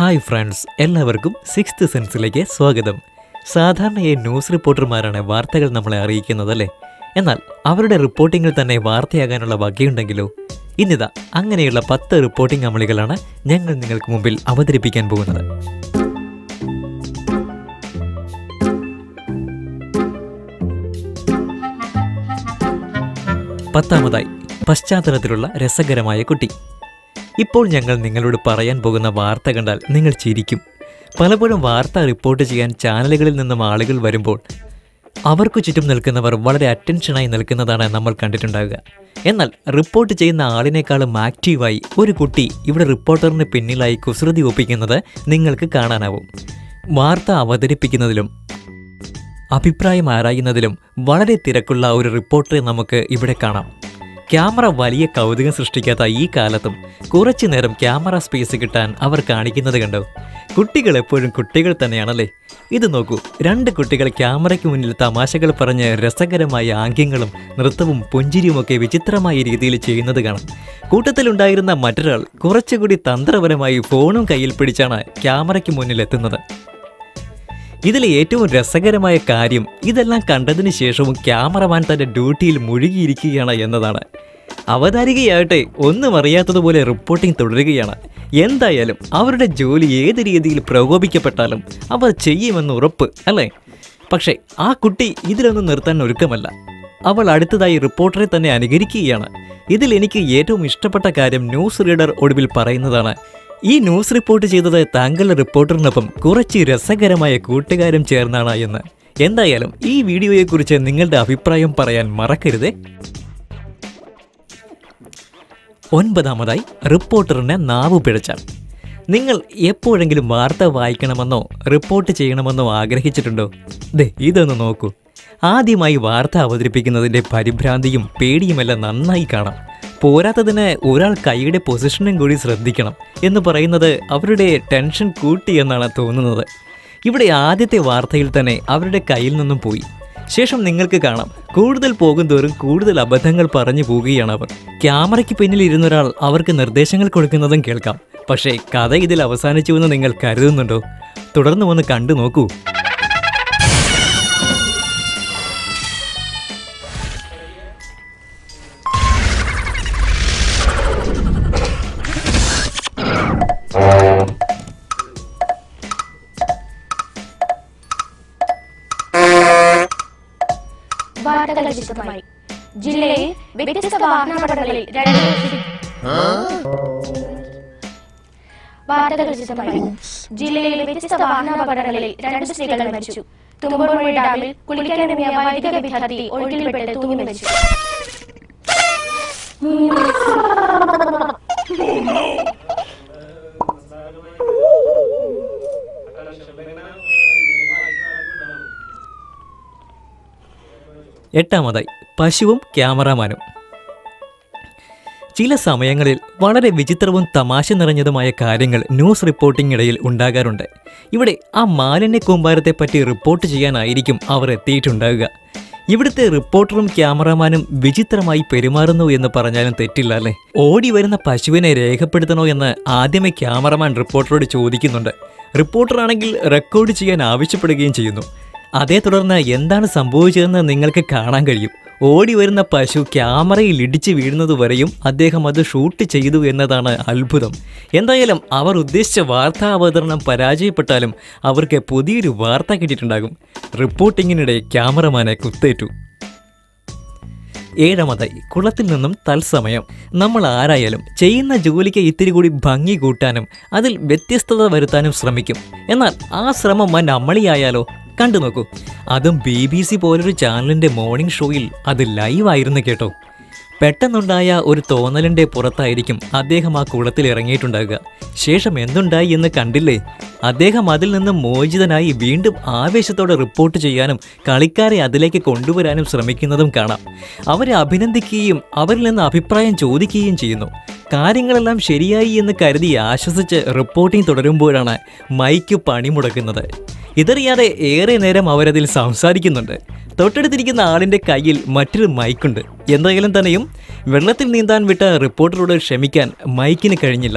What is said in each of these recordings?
Hi friends എല്ലാവർക്കും sixth സെൻസിലേക്ക് സ്വാഗതം സാധാരണയായി ന്യൂസ് റിപ്പോർട്ടർമാരാണ് വാർത്തകൾ നമ്മളെ അറിയിക്കുന്നത് അല്ലേ എന്നാൽ അവരുടെ റിപ്പോർട്ടിങ്ങിൽ തന്നെ വാർത്തയാകാനുള്ള വകയുണ്ടെങ്കിലോ ഇന്നിതാ അങ്ങനെയുള്ള പത്ത് റിപ്പോർട്ടിംഗ് അമളികളാണ് ഞങ്ങൾ നിങ്ങൾക്ക് മുമ്പിൽ അവതരിപ്പിക്കാൻ പോകുന്നത് പത്താമതായി പശ്ചാത്തലത്തിലുള്ള രസകരമായ കുട്ടി ഇപ്പോൾ ഞങ്ങൾ നിങ്ങളോട് പറയാൻ പോകുന്ന വാർത്ത കണ്ടാൽ നിങ്ങൾ ചിരിക്കും പലപ്പോഴും വാർത്ത റിപ്പോർട്ട് ചെയ്യാൻ ചാനലുകളിൽ നിന്നും ആളുകൾ വരുമ്പോൾ അവർക്കു ചുറ്റും നിൽക്കുന്നവർ വളരെ അറ്റൻഷനായി നിൽക്കുന്നതാണ് നമ്മൾ കണ്ടിട്ടുണ്ടാവുക എന്നാൽ റിപ്പോർട്ട് ചെയ്യുന്ന ആളിനേക്കാളും ആക്റ്റീവായി ഒരു കുട്ടി ഇവിടെ റിപ്പോർട്ടറിന് പിന്നിലായി കുസൃതി ഒപ്പിക്കുന്നത് നിങ്ങൾക്ക് കാണാനാവും വാർത്ത അവതരിപ്പിക്കുന്നതിലും അഭിപ്രായം ആരായുന്നതിലും വളരെ തിരക്കുള്ള ഒരു റിപ്പോർട്ടറെ നമുക്ക് ഇവിടെ കാണാം ക്യാമറ വലിയ കൗതുകം സൃഷ്ടിക്കാത്ത ഈ കാലത്തും കുറച്ചു നേരം ക്യാമറ സ്പേസ് കിട്ടാൻ അവർ കാണിക്കുന്നത് കണ്ടോ കുട്ടികൾ എപ്പോഴും കുട്ടികൾ തന്നെയാണല്ലേ ഇത് നോക്കൂ രണ്ട് കുട്ടികൾ ക്യാമറയ്ക്ക് മുന്നിൽ തമാശകൾ പറഞ്ഞ് രസകരമായ ആംഗ്യങ്ങളും നൃത്തവും പുഞ്ചിരിയുമൊക്കെ വിചിത്രമായ രീതിയിൽ ചെയ്യുന്നത് കാണാം കൂട്ടത്തിലുണ്ടായിരുന്ന മറ്റൊരാൾ കുറച്ചുകൂടി തന്ത്രപരമായി ഫോണും കയ്യിൽ പിടിച്ചാണ് ക്യാമറയ്ക്ക് മുന്നിൽ എത്തുന്നത് ഇതിലെ ഏറ്റവും രസകരമായ കാര്യം ഇതെല്ലാം കണ്ടതിന് ശേഷവും ക്യാമറമാൻ തന്റെ ഡ്യൂട്ടിയിൽ മുഴുകിയിരിക്കുകയാണ് എന്നതാണ് അവതാരികയാകട്ടെ ഒന്നും അറിയാത്തതുപോലെ റിപ്പോർട്ടിംഗ് തുടരുകയാണ് എന്തായാലും അവരുടെ ജോലി ഏത് രീതിയിൽ പ്രകോപിക്കപ്പെട്ടാലും അവർ ചെയ്യുമെന്ന് ഉറപ്പ് അല്ലേ പക്ഷേ ആ കുട്ടി ഇതിലൊന്നും നിർത്താൻ ഒരുക്കമല്ല അവൾ അടുത്തതായി റിപ്പോർട്ടറെ തന്നെ അനുകരിക്കുകയാണ് ഇതിൽ എനിക്ക് ഏറ്റവും ഇഷ്ടപ്പെട്ട കാര്യം ന്യൂസ് റീഡർ ഒടുവിൽ പറയുന്നതാണ് ഈ ന്യൂസ് റിപ്പോർട്ട് ചെയ്തത് താങ്കളുടെ റിപ്പോർട്ടറിനൊപ്പം കുറച്ച് രസകരമായ കൂട്ടുകാരും ചേർന്നാണ് എന്ന് എന്തായാലും ഈ വീഡിയോയെക്കുറിച്ച് നിങ്ങളുടെ അഭിപ്രായം പറയാൻ മറക്കരുതേ ഒൻപതാമതായി റിപ്പോർട്ടറിനെ നാവ് പിഴച്ചാൽ നിങ്ങൾ എപ്പോഴെങ്കിലും വാർത്ത വായിക്കണമെന്നോ റിപ്പോർട്ട് ചെയ്യണമെന്നോ ആഗ്രഹിച്ചിട്ടുണ്ടോ ദേ ഇതൊന്ന് നോക്കൂ ആദ്യമായി വാർത്ത അവതരിപ്പിക്കുന്നതിൻ്റെ പരിഭ്രാന്തിയും പേടിയുമെല്ലാം നന്നായി കാണാം പോരാത്തതിന് ഒരാൾ കൈയുടെ പൊസിഷനും കൂടി ശ്രദ്ധിക്കണം എന്ന് പറയുന്നത് അവരുടെ ടെൻഷൻ കൂട്ടി എന്നാണ് തോന്നുന്നത് ഇവിടെ ആദ്യത്തെ വാർത്തയിൽ തന്നെ അവരുടെ കയ്യിൽ നിന്നും പോയി ശേഷം നിങ്ങൾക്ക് കാണാം കൂടുതൽ പോകുന്തോറും കൂടുതൽ അബദ്ധങ്ങൾ പറഞ്ഞു പോവുകയാണ് അവർ ക്യാമറയ്ക്ക് പിന്നിൽ ഇരുന്നൊരാൾ അവർക്ക് നിർദ്ദേശങ്ങൾ കൊടുക്കുന്നതും കേൾക്കാം പക്ഷേ കഥ ഇതിൽ അവസാനിച്ചുവെന്ന് നിങ്ങൾ കരുതുന്നുണ്ടോ തുടർന്ന് വന്ന് കണ്ടു നോക്കൂ വാർത്തകൾ വിശദമായി ജില്ലയിൽ വ്യത്യസ്ത വാഹനാപകടങ്ങളിൽ രണ്ട് വാർത്തകൾ വിശദമായി ജില്ലയിൽ വ്യത്യസ്ത വാഹനാപകടങ്ങളിൽ രണ്ട് സ്ത്രീകൾ മരിച്ചു തുമ്പുഴ ഡാമിൽ കുളിക്കാനിറങ്ങിയ വൈദിക വിദ്യാർത്ഥി ഒഴുകിൽപ്പെട്ട് തൂങ്ങി മരിച്ചു എട്ടാമതായി പശുവും ക്യാമറാമാനും ചില സമയങ്ങളിൽ വളരെ വിചിത്രവും തമാശ നിറഞ്ഞതുമായ കാര്യങ്ങൾ ന്യൂസ് റിപ്പോർട്ടിംഗ് ഇടയിൽ ഉണ്ടാകാറുണ്ട് ഇവിടെ ആ മാലിന്യ കൂമ്പാരത്തെപ്പറ്റി റിപ്പോർട്ട് ചെയ്യാനായിരിക്കും അവർ എത്തിയിട്ടുണ്ടാവുക ഇവിടുത്തെ റിപ്പോർട്ടറും ക്യാമറാമാനും വിചിത്രമായി പെരുമാറുന്നു എന്ന് പറഞ്ഞാലും തെറ്റില്ല അല്ലേ ഓടി വരുന്ന പശുവിനെ രേഖപ്പെടുത്തണോ എന്ന് ആദ്യമേ ക്യാമറമാൻ റിപ്പോർട്ടറോട് ചോദിക്കുന്നുണ്ട് റിപ്പോർട്ടറാണെങ്കിൽ റെക്കോർഡ് ചെയ്യാൻ ആവശ്യപ്പെടുകയും ചെയ്യുന്നു അതേ തുടർന്ന് എന്താണ് സംഭവിച്ചതെന്ന് നിങ്ങൾക്ക് കാണാൻ കഴിയും ഓടി വരുന്ന പശു ക്യാമറയിൽ ഇടിച്ച് വീഴുന്നത് വരെയും അദ്ദേഹം അത് ഷൂട്ട് ചെയ്തു എന്നതാണ് അത്ഭുതം എന്തായാലും അവർ ഉദ്ദേശിച്ച വാർത്താ അവതരണം പരാജയപ്പെട്ടാലും അവർക്ക് പുതിയൊരു വാർത്ത കിട്ടിയിട്ടുണ്ടാകും റിപ്പോർട്ടിങ്ങിനിടെ ക്യാമറമാനെ കുത്തേറ്റു ഏഴാമതായി കുളത്തിൽ നിന്നും തത്സമയം നമ്മൾ ആരായാലും ചെയ്യുന്ന ജോലിക്ക് ഇത്തിരി കൂടി ഭംഗി കൂട്ടാനും അതിൽ വ്യത്യസ്തത വരുത്താനും ശ്രമിക്കും എന്നാൽ ആ ശ്രമം വൻ അമ്മളിയായാലോ കണ്ടു നോക്കൂ അതും ബി ബി സി പോലൊരു ചാനലിൻ്റെ മോർണിംഗ് ഷോയിൽ അത് ലൈവായിരുന്നു കേട്ടോ പെട്ടെന്നുണ്ടായ ഒരു തോന്നലിൻ്റെ പുറത്തായിരിക്കും അദ്ദേഹം ആ കുളത്തിൽ ഇറങ്ങിയിട്ടുണ്ടാകുക ശേഷം എന്തുണ്ടായി എന്ന് കണ്ടില്ലേ അദ്ദേഹം അതിൽ നിന്ന് മോചിതനായി വീണ്ടും ആവേശത്തോടെ റിപ്പോർട്ട് ചെയ്യാനും കളിക്കാരെ അതിലേക്ക് കൊണ്ടുവരാനും ശ്രമിക്കുന്നതും കാണാം അവരെ അഭിനന്ദിക്കുകയും അവരിൽ നിന്ന് അഭിപ്രായം ചോദിക്കുകയും ചെയ്യുന്നു കാര്യങ്ങളെല്ലാം ശരിയായി എന്ന് കരുതി ആശ്വസിച്ച് റിപ്പോർട്ടിംഗ് തുടരുമ്പോഴാണ് മൈക്ക് പണിമുടക്കുന്നത് ഇതറിയാതെ ഏറെ നേരം അവരതിൽ സംസാരിക്കുന്നുണ്ട് തൊട്ടടുത്തിരിക്കുന്ന ആളിൻ്റെ കയ്യിൽ മറ്റൊരു മൈക്കുണ്ട് എന്തായാലും തന്നെയും വെള്ളത്തിൽ നീന്താൻ വിട്ട റിപ്പോർട്ടറോട് ക്ഷമിക്കാൻ മൈക്കിന് കഴിഞ്ഞില്ല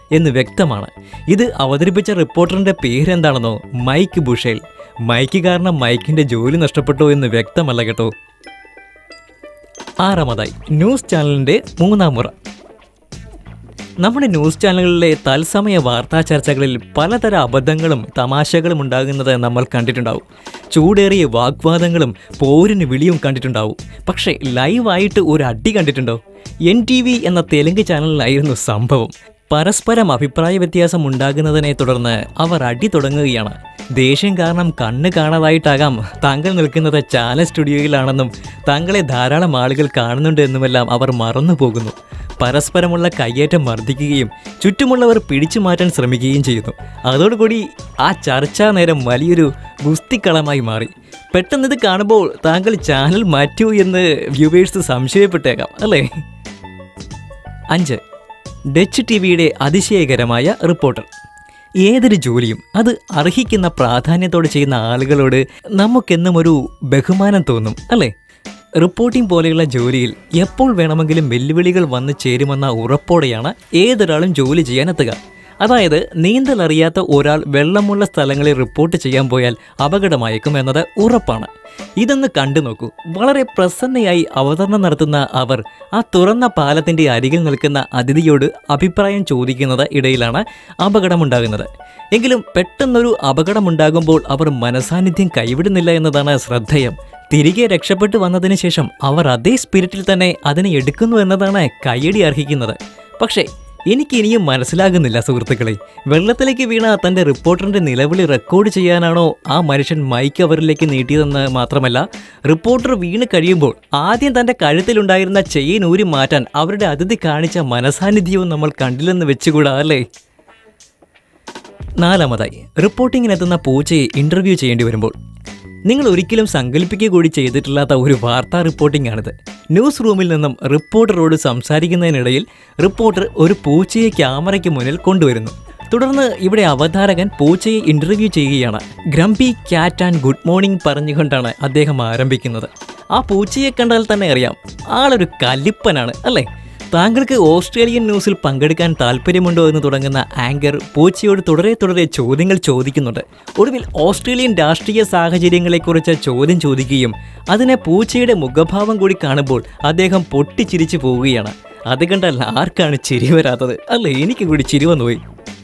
എന്ന് വ്യക്തമാണ് ഇത് അവതരിപ്പിച്ച റിപ്പോർട്ടറിൻ്റെ പേരെന്താണെന്നോ മൈക്ക് ബുഷേൽ മൈക്ക് കാരണം മൈക്കിൻ്റെ ജോലി നഷ്ടപ്പെട്ടോ എന്ന് വ്യക്തമല്ല കേട്ടോ ആറാമതായി ന്യൂസ് ചാനലിൻ്റെ മൂന്നാം മുറ നമ്മുടെ ന്യൂസ് ചാനലുകളിലെ തത്സമയ വാർത്താ ചർച്ചകളിൽ പലതരം അബദ്ധങ്ങളും തമാശകളും ഉണ്ടാകുന്നത് നമ്മൾ കണ്ടിട്ടുണ്ടാവും ചൂടേറിയ വാഗ്വാദങ്ങളും പോരിന് വിളിയും കണ്ടിട്ടുണ്ടാവും പക്ഷേ ലൈവായിട്ട് ഒരു അടി കണ്ടിട്ടുണ്ടോ എൻ ടി വി എന്ന തെലുങ്ക് ചാനലിലായിരുന്നു സംഭവം പരസ്പരം അഭിപ്രായ വ്യത്യാസം ഉണ്ടാകുന്നതിനെ തുടർന്ന് അവർ അടി തുടങ്ങുകയാണ് ദേഷ്യം കാരണം കണ്ണ് കാണാതായിട്ടാകാം താങ്കൾ നിൽക്കുന്നത് ചാനൽ സ്റ്റുഡിയോയിലാണെന്നും താങ്കളെ ധാരാളം ആളുകൾ കാണുന്നുണ്ട് എന്നുമെല്ലാം അവർ മറന്നു പോകുന്നു പരസ്പരമുള്ള കയ്യേറ്റം വർദ്ധിക്കുകയും ചുറ്റുമുള്ളവർ പിടിച്ചു മാറ്റാൻ ശ്രമിക്കുകയും ചെയ്യുന്നു അതോടുകൂടി ആ ചർച്ചാ നേരം വലിയൊരു ഗുസ്തിക്കളമായി മാറി പെട്ടെന്ന് ഇത് കാണുമ്പോൾ താങ്കൾ ചാനൽ മാറ്റൂ എന്ന് വ്യൂവേഴ്സ് സംശയപ്പെട്ടേക്കാം അല്ലേ അഞ്ച് ഡച്ച് ടി വിയുടെ അതിശയകരമായ റിപ്പോർട്ടർ ഏതൊരു ജോലിയും അത് അർഹിക്കുന്ന പ്രാധാന്യത്തോടെ ചെയ്യുന്ന ആളുകളോട് നമുക്കെന്നും ഒരു ബഹുമാനം തോന്നും അല്ലേ റിപ്പോർട്ടിംഗ് പോലെയുള്ള ജോലിയിൽ എപ്പോൾ വേണമെങ്കിലും വെല്ലുവിളികൾ വന്നു ചേരുമെന്ന ഉറപ്പോടെയാണ് ഏതൊരാളും ജോലി ചെയ്യാനെത്തുക അതായത് നീന്തൽ അറിയാത്ത ഒരാൾ വെള്ളമുള്ള സ്ഥലങ്ങളിൽ റിപ്പോർട്ട് ചെയ്യാൻ പോയാൽ അപകടമായേക്കും എന്നത് ഉറപ്പാണ് ഇതൊന്ന് കണ്ടു നോക്കൂ വളരെ പ്രസന്നയായി അവതരണം നടത്തുന്ന അവർ ആ തുറന്ന പാലത്തിന്റെ അരികിൽ നിൽക്കുന്ന അതിഥിയോട് അഭിപ്രായം ചോദിക്കുന്നത് ഇടയിലാണ് അപകടമുണ്ടാകുന്നത് എങ്കിലും പെട്ടെന്നൊരു അപകടമുണ്ടാകുമ്പോൾ അവർ മനസാന്നിധ്യം കൈവിടുന്നില്ല എന്നതാണ് ശ്രദ്ധേയം തിരികെ രക്ഷപ്പെട്ടു വന്നതിന് ശേഷം അവർ അതേ സ്പിരിറ്റിൽ തന്നെ അതിനെ എടുക്കുന്നു എന്നതാണ് കയ്യടി അർഹിക്കുന്നത് പക്ഷേ എനിക്ക് ഇനിയും മനസ്സിലാകുന്നില്ല സുഹൃത്തുക്കളെ വെള്ളത്തിലേക്ക് വീണ തൻ്റെ റിപ്പോർട്ടറിൻ്റെ നിലവിളി റെക്കോർഡ് ചെയ്യാനാണോ ആ മനുഷ്യൻ മൈക്ക് അവരിലേക്ക് നീട്ടിയതെന്ന് മാത്രമല്ല റിപ്പോർട്ടർ വീണ് കഴിയുമ്പോൾ ആദ്യം തൻ്റെ കഴുത്തിലുണ്ടായിരുന്ന ചെയിൻ ഊരി മാറ്റാൻ അവരുടെ അതിഥി കാണിച്ച മനസാന്നിധ്യവും നമ്മൾ കണ്ടില്ലെന്ന് വെച്ചുകൂടാ അല്ലേ നാലാമതായി റിപ്പോർട്ടിങ്ങിനെത്തുന്ന പൂച്ചയെ ഇൻ്റർവ്യൂ ചെയ്യേണ്ടി വരുമ്പോൾ നിങ്ങൾ ഒരിക്കലും സങ്കല്പിക്കുക കൂടി ചെയ്തിട്ടില്ലാത്ത ഒരു വാർത്താ റിപ്പോർട്ടിംഗ് ആണിത് ന്യൂസ് റൂമിൽ നിന്നും റിപ്പോർട്ടറോട് സംസാരിക്കുന്നതിനിടയിൽ റിപ്പോർട്ടർ ഒരു പൂച്ചയെ ക്യാമറയ്ക്ക് മുന്നിൽ കൊണ്ടുവരുന്നു തുടർന്ന് ഇവിടെ അവതാരകൻ പൂച്ചയെ ഇന്റർവ്യൂ ചെയ്യുകയാണ് grumpy cat and good morning പറഞ്ഞുകൊണ്ടാണ് അദ്ദേഹം ആരംഭിക്കുന്നത് ആ പൂച്ചയെ കണ്ടാൽ തന്നെ അറിയാം ആളൊരു കലിപ്പനാണ് അല്ലേ താങ്കൾക്ക് ഓസ്ട്രേലിയൻ ന്യൂസിൽ പങ്കെടുക്കാൻ താല്പര്യമുണ്ടോ എന്ന് തുടങ്ങുന്ന ആങ്കർ പൂച്ചയോട് തുടരെ തുടരെ ചോദ്യങ്ങൾ ചോദിക്കുന്നുണ്ട് ഒടുവിൽ ഓസ്ട്രേലിയൻ രാഷ്ട്രീയ സാഹചര്യങ്ങളെക്കുറിച്ച് ചോദ്യം ചോദിക്കുകയും അതിനെ പൂച്ചയുടെ മുഖഭാവം കൂടി കാണുമ്പോൾ അദ്ദേഹം പൊട്ടിച്ചിരിച്ചു പോവുകയാണ് അത് കണ്ടാൽ ആർക്കാണ് ചിരി വരാത്തത് അല്ല എനിക്ക് കൂടി ചിരി വന്നുപോയി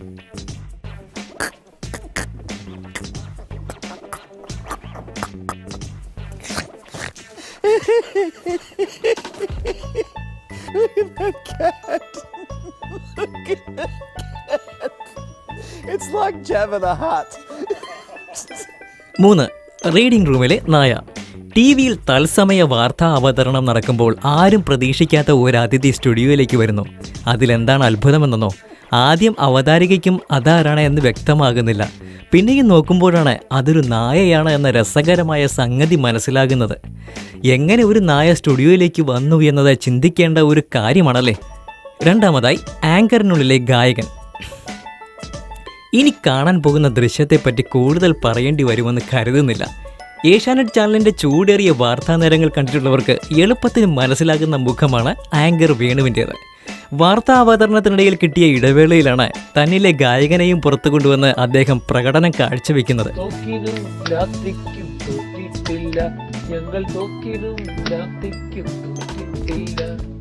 Look at that cat. Look at that cat. It's like Jabba the Hutt. മൂന്ന് റീഡിംഗ് റൂമിലെ നായ ടി വിയിൽ തത്സമയ വാർത്താ അവതരണം നടക്കുമ്പോൾ ആരും പ്രതീക്ഷിക്കാത്ത ഒരു അതിഥി സ്റ്റുഡിയോയിലേക്ക് വരുന്നു അതിലെന്താണ് അത്ഭുതമെന്നോ ആദ്യം അവതാരികയ്ക്കും അതാരാണ് എന്ന് വ്യക്തമാകുന്നില്ല പിന്നെയും നോക്കുമ്പോഴാണ് അതൊരു നായയാണ് എന്ന രസകരമായ സംഗതി മനസ്സിലാകുന്നത് എങ്ങനെ ഒരു നായ സ്റ്റുഡിയോയിലേക്ക് വന്നു എന്നത് ചിന്തിക്കേണ്ട ഒരു കാര്യമാണല്ലേ രണ്ടാമതായി ആങ്കറിനുള്ളിലെ ഗായകൻ ഇനി കാണാൻ പോകുന്ന ദൃശ്യത്തെപ്പറ്റി കൂടുതൽ പറയേണ്ടി വരുമെന്ന് കരുതുന്നില്ല ഏഷ്യാനെറ്റ് ചാനലിന്റെ ചൂടേറിയ വാർത്താ നേരങ്ങൾ കണ്ടിട്ടുള്ളവർക്ക് എളുപ്പത്തിൽ മനസ്സിലാകുന്ന മുഖമാണ് ആങ്കർ വേണുവിൻ്റേത് വാർത്താ അവതരണത്തിനിടയിൽ കിട്ടിയ ഇടവേളയിലാണ് തന്നിലെ ഗായകനെയും പുറത്തു കൊണ്ടുവന്ന് അദ്ദേഹം പ്രകടനം കാഴ്ചവെക്കുന്നത് തോക്കിനും രാത്രിക്കും തോറ്റിട്ടില്ല ഞങ്ങൾ തോക്കിനും രാത്രിക്കും തോറ്റിട്ടില്ല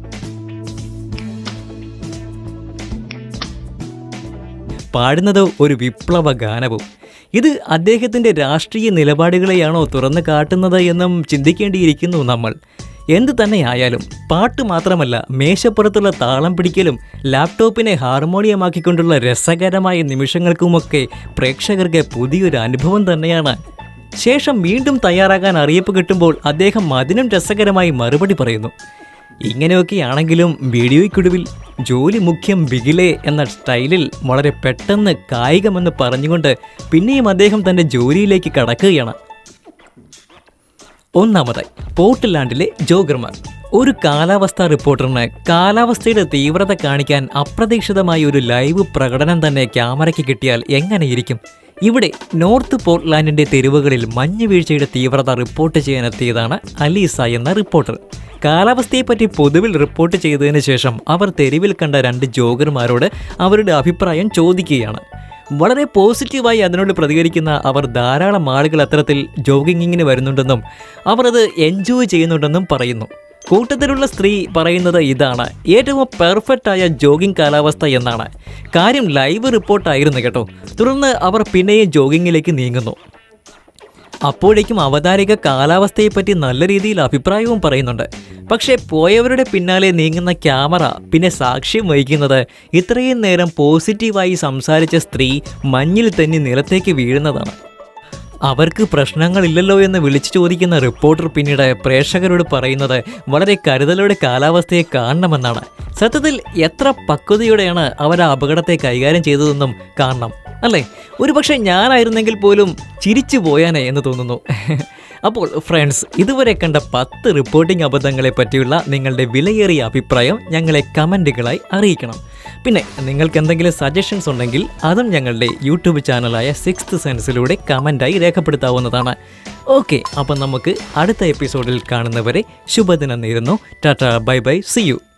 പാടുന്നത് ഒരു വിപ്ലവ ഗാനവും ഇത് അദ്ദേഹത്തിൻ്റെ രാഷ്ട്രീയ നിലപാടുകളെയാണോ തുറന്നു കാട്ടുന്നത് എന്നും ചിന്തിക്കേണ്ടിയിരിക്കുന്നു നമ്മൾ എന്ത് തന്നെയായാലും പാട്ട് മാത്രമല്ല മേശപ്പുറത്തുള്ള താളം പിടിക്കലും ലാപ്ടോപ്പിനെ ഹാർമോണിയമാക്കിക്കൊണ്ടുള്ള രസകരമായ നിമിഷങ്ങൾക്കുമൊക്കെ പ്രേക്ഷകർക്ക് പുതിയൊരു അനുഭവം തന്നെയാണ് ശേഷം വീണ്ടും തയ്യാറാകാൻ അറിയിപ്പ് കിട്ടുമ്പോൾ അദ്ദേഹം അതിനും രസകരമായി മറുപടി പറയുന്നു ഇങ്ങനെയൊക്കെയാണെങ്കിലും വീഡിയോയ്ക്കൊടുവിൽ ജോലി മുഖ്യം ബിഗിലെ എന്ന സ്റ്റൈലിൽ വളരെ പെട്ടെന്ന് കായികമെന്ന് പറഞ്ഞുകൊണ്ട് പിന്നെയും അദ്ദേഹം തൻ്റെ ജോലിയിലേക്ക് കടക്കുകയാണ് ഒന്നാമതായി പോർട്ട്ലാൻഡിലെ ജോഗർമാർ ഒരു കാലാവസ്ഥാ റിപ്പോർട്ടറിന് കാലാവസ്ഥയുടെ തീവ്രത കാണിക്കാൻ അപ്രതീക്ഷിതമായ ഒരു ലൈവ് പ്രകടനം തന്നെ ക്യാമറയ്ക്ക് കിട്ടിയാൽ എങ്ങനെയിരിക്കും ഇവിടെ നോർത്ത് പോർട്ട്ലാൻഡിന്റെ തെരുവുകളിൽ മഞ്ഞുവീഴ്ചയുടെ തീവ്രത റിപ്പോർട്ട് ചെയ്യാനെത്തിയതാണ് അലീസ എന്ന റിപ്പോർട്ടർ കാലാവസ്ഥയെപ്പറ്റി പൊതുവിൽ റിപ്പോർട്ട് ചെയ്തതിന് ശേഷം അവർ തെരുവിൽ കണ്ട രണ്ട് ജോഗർമാരോട് അവരുടെ അഭിപ്രായം ചോദിക്കുകയാണ് വളരെ പോസിറ്റീവായി അതിനോട് പ്രതികരിക്കുന്ന അവർ ധാരാളം ആളുകൾ അത്തരത്തിൽ ജോഗിങ്ങിന് വരുന്നുണ്ടെന്നും അവർ അത് എൻജോയ് ചെയ്യുന്നുണ്ടെന്നും പറയുന്നു കൂട്ടത്തിലുള്ള സ്ത്രീ പറയുന്നത് ഇതാണ് ഏറ്റവും പെർഫെക്റ്റ് ആയ ജോഗിംഗ് കാലാവസ്ഥ എന്നാണ് കാര്യം ലൈവ് റിപ്പോർട്ടായിരുന്നു കേട്ടോ തുടർന്ന് അവർ പിന്നെയും ജോഗിങ്ങിലേക്ക് നീങ്ങുന്നു അപ്പോഴേക്കും അവതാരിക കാലാവസ്ഥയെപ്പറ്റി നല്ല രീതിയിൽ അഭിപ്രായവും പറയുന്നുണ്ട് പക്ഷേ പോയവരുടെ പിന്നാലെ നീങ്ങുന്ന ക്യാമറ പിന്നെ സാക്ഷ്യം വഹിക്കുന്നത് ഇത്രയും നേരം പോസിറ്റീവായി സംസാരിച്ച സ്ത്രീ മഞ്ഞിൽ തന്നെ നിലത്തേക്ക് വീഴുന്നതാണ് അവർക്ക് പ്രശ്നങ്ങളില്ലല്ലോ എന്ന് വിളിച്ചു ചോദിക്കുന്ന റിപ്പോർട്ടർ പിന്നീട് പ്രേക്ഷകരോട് പറയുന്നത് വളരെ കരുതലോടെ കാലാവസ്ഥയെ കാണണമെന്നാണ് സത്യത്തിൽ എത്ര പക്വതയോടെയാണ് അവർ ആ അപകടത്തെ കൈകാര്യം ചെയ്തതെന്നും കാണണം അല്ലേ ഒരുപക്ഷെ ഞാനായിരുന്നെങ്കിൽ പോലും ചിരിച്ചു പോയാനേ എന്ന് തോന്നുന്നു അപ്പോൾ ഫ്രണ്ട്സ് ഇതുവരെ കണ്ട പത്ത് റിപ്പോർട്ടിംഗ് അബദ്ധങ്ങളെ പറ്റിയുള്ള നിങ്ങളുടെ വിലയേറിയ അഭിപ്രായം ഞങ്ങളെ കമൻറ്റുകളായി അറിയിക്കണം പിന്നെ നിങ്ങൾക്ക് എന്തെങ്കിലും സജഷൻസ് ഉണ്ടെങ്കിൽ അതും ഞങ്ങളുടെ യൂട്യൂബ് ചാനലായ സിക്സ്ത് സെൻസിലൂടെ കമൻറ്റായി രേഖപ്പെടുത്താവുന്നതാണ് ഓക്കെ അപ്പം നമുക്ക് അടുത്ത എപ്പിസോഡിൽ കാണുന്നവരെ ശുഭദിനം നേരുന്നു ടാറ്റ ബൈ ബൈ സി യു